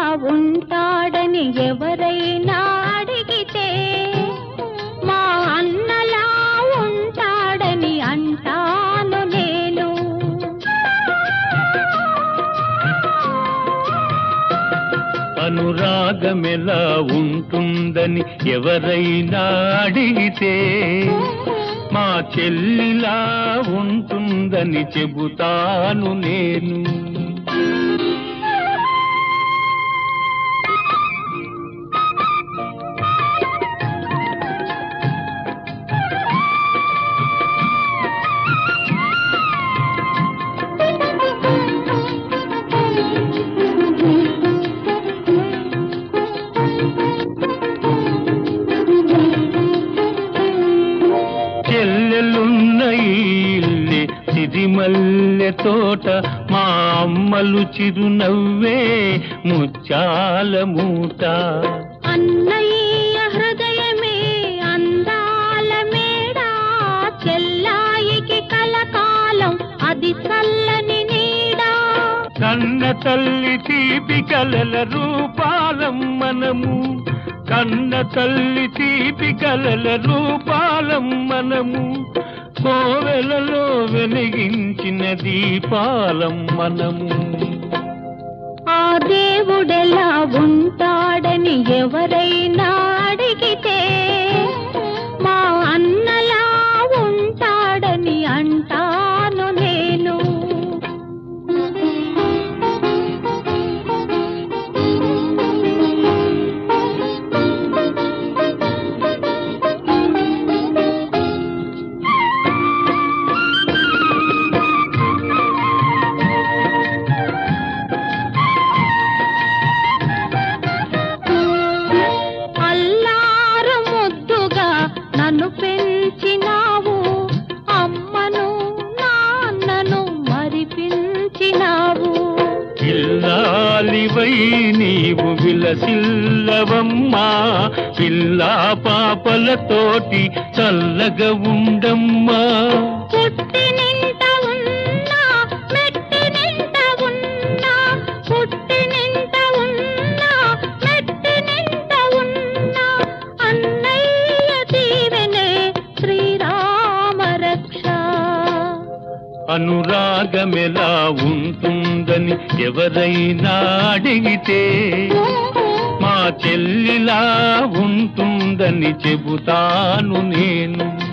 ఉంటాడని ఎవరైనా అడిగితే మా అన్నలా ఉంటాడని అంటాను నేను అనురాగమెలా ఉంటుందని ఎవరైనా అడిగితే మా చెల్లిలా ఉంటుందని చెబుతాను నేను చెల్లెలున్న ఈ ఇల్లే సిరిమల్లె తోట మా అమ్మలు చిరునవ్వే ముచ్చాల మూట అన్నయ్య హృదయమే అందాల మేడా చెల్లాయికి కలకాలం అది చల్లని నీడా కన్న తల్లి తీపి కలల రూపాలం మనము కన్న తల్లి తీపి కలల రూపాలం మనము కోవెలలో వెలిగించిన దీపాలం మనము ఆ దేవుడెలా ఉంటాడని ఎవరైనా అడిగితే మా అన్నలా ఉంటాడని అంటాను నేను అల్లారు ముద్దుగా నన్ను పెంచినావు అమ్మను నాన్నను మరిపించినావు ఇల్లాలివై నీవు విలసిల్లవమ్మా పిల్లా పాపలతోటి చల్లగా ఉండమ్మా పుట్టి నింట ఉన్నా మెట్టి నింట ఉన్నా పుట్టి నింట ఉన్నా మెట్టి నింట ఉన్నా అన్నయ్య దీవెనే శ్రీరామ రక్ష అనురాగమెలా ఉంటుందని ఎవరైనా అడిగితే మా చెల్లిలా ఉంటుందని చెబుతాను నేను